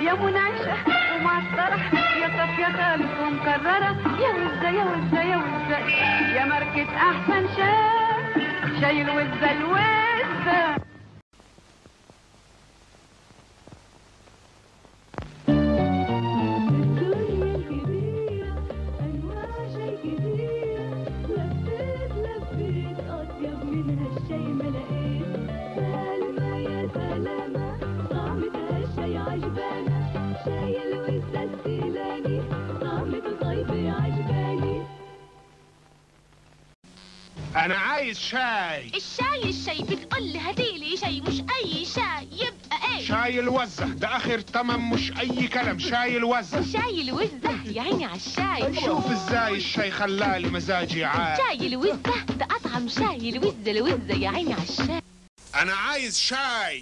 يا منعشة ومعطرة يا صافية خالص ومكررة يا وزة يا وزة يا وزة يا ماركة أحسن شاي شاي الوزة الوزة الدنيا كبيرة أنواع شاي كتيرة لفيت لفيت أطيب منها الشاي ما لقيت سلمى يا سلامة طعمتها الشاي عجبانا شاي الوزة السيلاني طعمته طيبة عجباني انا عايز شاي الشاي الشاي بتقول لي هاتيلي شاي مش اي شاي يبقى ايه شاي الوزة ده اخر تمام مش اي كلام شاي الوزة شاي الوزة يا عيني على الشاي شوف ازاي الشاي خلالي مزاجي عال شاي الوزة ده اطعم شاي الوزة الوزة يا عيني على الشاي انا عايز شاي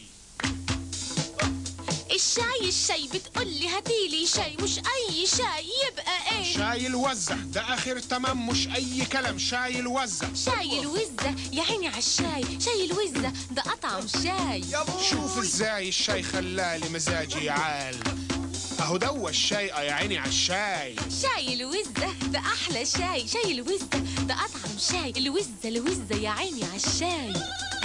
الشاي الشاي بتقول لي هاتيلي شاي مش اي شاي يبقى ايه شاي الوزة ده اخر تمام مش اي كلام شاي الوزة شاي الوزة يا عيني على الشاي شاي الوزة ده اطعم شاي شوف ازاي الشاي خلالي مزاجي عال اهو دوا الشاي يا عيني على الشاي شاي الوزة ده احلى شاي شاي الوزة ده اطعم شاي الوزة الوزة يا عيني على الشاي